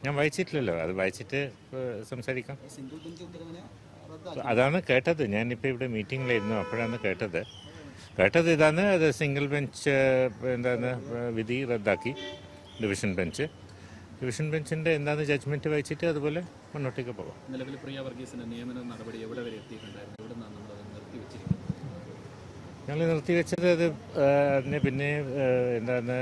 ഞാൻ വായിച്ചിട്ടില്ലല്ലോ അത് വായിച്ചിട്ട് ഏഹ്, സംസാരിക്കാം സിംഗിൾ ബെഞ്ച് ഉത്തരവിനെ റദ്ദാക്കി അതാണ് കേട്ടത് ഞാനിപ്പോൾ ഇവിടെ മീറ്റിങ്ങിലായിരുന്നു അപ്പോഴാണ് കേട്ടത് കേട്ടത് ഇതാണ് അത് സിംഗിൾ ബെഞ്ച് ഏഹ്, എന്താണ് ഏഹ്, വിധി റദ്ദാക്കി ഡിവിഷൻ ബെഞ്ച് ഡിവിഷൻ ബെഞ്ചിൻ്റെ എന്താണ് ജഡ്ജ്മെൻറ്റ് വായിച്ചിട്ട് അതുപോലെ മുന്നോട്ടേക്ക് പോകാം നിലവിൽ പ്രിയ വർഗീസിന്റെ നിയമന നടപടി എവിടെ വരെ എത്തിയിട്ടുണ്ടായിരുന്നു എവിടെ നിന്നാണ് നമ്മളത് നിർത്തിവെച്ചിരിക്കുന്നത് ഞങ്ങൾ നിർത്തിവെച്ചത് അത് ആ, അതിന് പിന്നെ ആ, എന്താണ്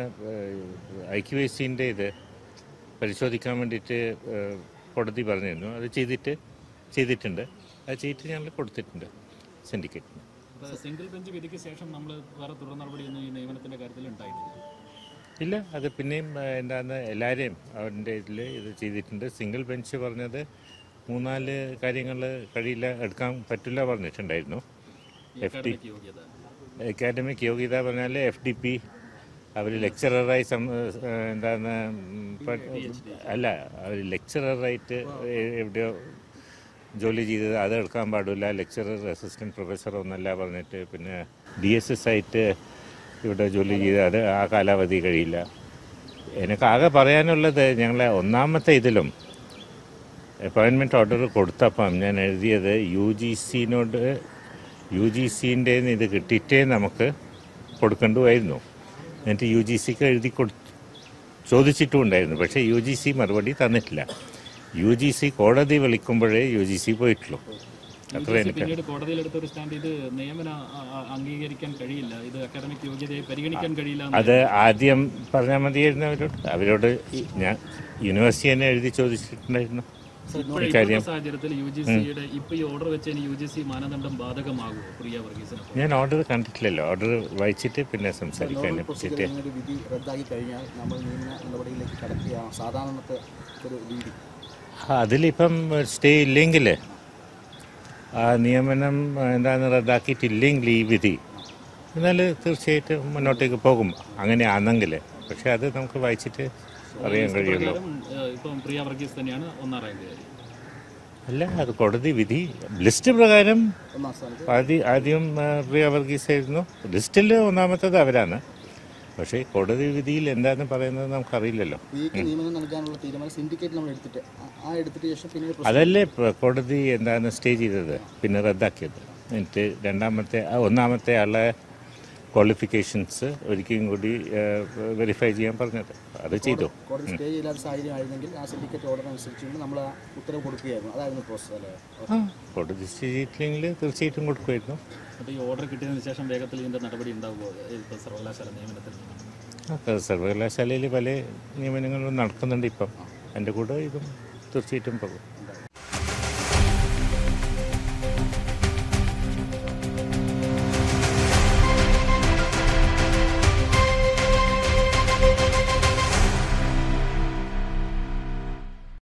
ഐ ക്യു എസ് സിൻ്റെ ഇത് പരിശോധിക്കാൻ വേണ്ടിയിട്ട് ആ, കോടതി പറഞ്ഞിരുന്നു അത് ചെയ്തിട്ട് ചെയ്തിട്ടുണ്ട് അത് ചെയ്തിട്ട് ഞങ്ങൾ കൊടുത്തിട്ടുണ്ട് സിൻഡിക്കേറ്റിന് അപ്പോൾ സിംഗിൾ ബെഞ്ച് വിധിക്ക് ശേഷം നമ്മൾ വേറെ തുടർ നടപടിയൊന്നും ഈ നിയമനത്തിന്റെ കാര്യത്തിൽ ഉണ്ടായിട്ടില്ല ഇല്ല അത് പിന്നെയും ആ, എന്താണ് എല്ലാവരെയും അവൻ്റെ ഇതിൽ ഇത് ചെയ്തിട്ടുണ്ട് സിംഗിൾ ബെഞ്ച് പറഞ്ഞത് മൂന്നാല് കാര്യങ്ങൾ കഴിയില്ല എടുക്കാൻ പറ്റില്ല പറഞ്ഞിട്ടുണ്ടായിരുന്നു ഈ അക്കാഡമിക് യോഗ്യത അക്കാഡമിക് യോഗ്യത പറഞ്ഞാൽ എഫ് ഡി പി അവർ ലെക്ചററായി സം ഏഹ് എന്താണ് ഉം, പ- അല്ല അവർ ലെക്ചററായിട്ട് എവിടെയോ ജോലി ചെയ്തത് അത് എടുക്കാൻ പാടില്ല ലെക്ചറർ അസിസ്റ്റൻറ്റ് പ്രൊഫസർ ഒന്നല്ല പറഞ്ഞിട്ട് പിന്നെ ഡി എസ് എസ് ആയിട്ട് ഇവിടെ ജോലി ചെയ്ത് അത് ആ കാലാവധി കഴിയില്ല എനിക്ക് ആകെ പറയാനുള്ളത് ഞങ്ങളെ ഒന്നാമത്തെ ഇതിലും അപ്പോയിൻമെൻറ്റ് ഓർഡർ കൊടുത്തപ്പം ഞാൻ എഴുതിയത് യു ജി സിനോട് യു ജി സിൻ്റെ ഇത് കിട്ടിയിട്ടേ നമുക്ക് കൊടുക്കേണ്ടതായിരുന്നു എന്നിട്ട് യു ജി സിക്ക് എഴുതി കൊടു ചോദിച്ചിട്ടും ഉണ്ടായിരുന്നു പക്ഷേ യു ജി സി മറുപടി തന്നിട്ടില്ല യു ജി സി കോടതി വിളിക്കുമ്പോഴേ യു ജി സി പോയിട്ടുള്ളൂ അത്ര എനിക്ക് പിന്നീട് കോടതിയിൽ എടുത്ത ഒരു സ്റ്റാൻഡ് ഇത് നിയമന അ- അ- അംഗീകരിക്കാൻ കഴിയില്ല ഇത് അക്കാഡമിക് യോഗ്യതയെ പരിഗണിക്കാൻ കഴിയില്ല എന്ന് അത് ആദ്യം പറഞ്ഞാൽ മതിയായിരുന്നു അവരോട് അവരോട് ഈ- ഞാൻ യൂണിവേഴ്സിറ്റി തന്നെ എഴുതി ചോദിച്ചിട്ടുണ്ടായിരുന്നു ഇപ്പോഴത്തെ ഇക്കാര്യം സാഹചര്യത്തിൽ യു ജി സിയുടെ ഇപ്പൊ ഈ ഓർഡർ വെച്ചതിന് യു ജി സി മാനദണ്ഡം ബാധകമാകുമോ പ്രിയ വർഗീസിന് ഞാൻ ഓർഡർ കണ്ടിട്ടില്ലല്ലോ ഓർഡർ വായിച്ചിട്ട് പിന്നെ സംസാരിക്കാൻ നോർമൽ പ്രൊസീജിയർ ഒരു വിധി റദ്ദാക്കി കഴിഞ്ഞാൽ നമ്മൾ നിയമന നടപടിയിലേക്ക് കടക്കുകയാണ് സാധാരണത്തെ ഒരു രീതി അതിലിപ്പം സ്റ്റേ ഇല്ലെങ്കിൽ ആ നിയമനം എന്താണ് റദ്ദാക്കിയിട്ടില്ലെങ്കിൽ ഈ വിധി എന്നാൽ തീർച്ചയായിട്ടും മുന്നോട്ടേക്ക് പോകും അങ്ങനെ ആണെങ്കിൽ പക്ഷെ അത് നമുക്ക് വായിച്ചിട്ട് അറിയാൻ കഴിയുള്ളൂ പ്രകാരം ഏഹ്, ഇപ്പം പ്രിയ വർഗീസ് തന്നെയാണ് ഒന്നാം റാങ്കുകാരി അല്ല അത് കോടതി വിധി ലിസ്റ്റ് പ്രകാരം ഒന്നാം സ്ഥാനത്ത് ആദ്യം ആദ്യം ആ, പ്രിയ വർഗീസ് ആയിരുന്നു ലിസ്റ്റിൽ ഒന്നാമത്തത് അവരാണ് പക്ഷേ കോടതി വിധിയിൽ എന്താണെന്ന് പറയുന്നത് നമുക്കറിയില്ലല്ലോ വിക്ക് നിയമനം നൽകാനുള്ള തീരുമാനം സിൻഡിക്കേറ്റ് നമ്മൾ എടുത്തിട്ട് ആ- ആ എടുത്തിട്ട് ശേഷം പിന്നീട് പ്രൊസീജിയർ അതല്ലേ ഇപ്പൊ കോടതി എന്താണ് സ്റ്റേ ചെയ്തത് പിന്നെ റദ്ദാക്കിയത് എന്നിട്ട് രണ്ടാമത്തെ ആ ഒന്നാമത്തെ ആളെ ക്വാളിഫിക്കേഷൻസ് ഒരിക്കലും കൂടി വെരിഫൈ ചെയ്യാൻ പറഞ്ഞത് അത് ചെയ്തു കോടതി സ്റ്റേ ചെയ്യാത്ത സാഹചര്യം ആയിരുന്നെങ്കിൽ ആ സിൻഡിക്കേറ്റ് ഓർഡർ അനുസരിച്ചുകൊണ്ട് നമ്മൾ ആ ഉത്തരവ് കൊടുക്കുകയായിരുന്നു അതായിരുന്നു പ്രോസസ് അല്ലേ ആ കോടതി സ്റ്റേ ചെയ്തിട്ടില്ലെങ്കിൽ തീർച്ചയായിട്ടും കൊടുക്കുമായിരുന്നു അപ്പോൾ ഈ ഓർഡർ കിട്ടിയതിന് ശേഷം വേഗത്തിൽ ഇതിന്റെ നടപടി ഉണ്ടാവുമോ ഇപ്പോൾ സർവകലാശാല നിയമനത്തിൽ ആ, സർവകലാശാലയിൽ പല നിയമനങ്ങളും നടക്കുന്നുണ്ട് ഇപ്പം എൻ്റെ കൂടെ ഇതും തീർച്ചയായിട്ടും പോകും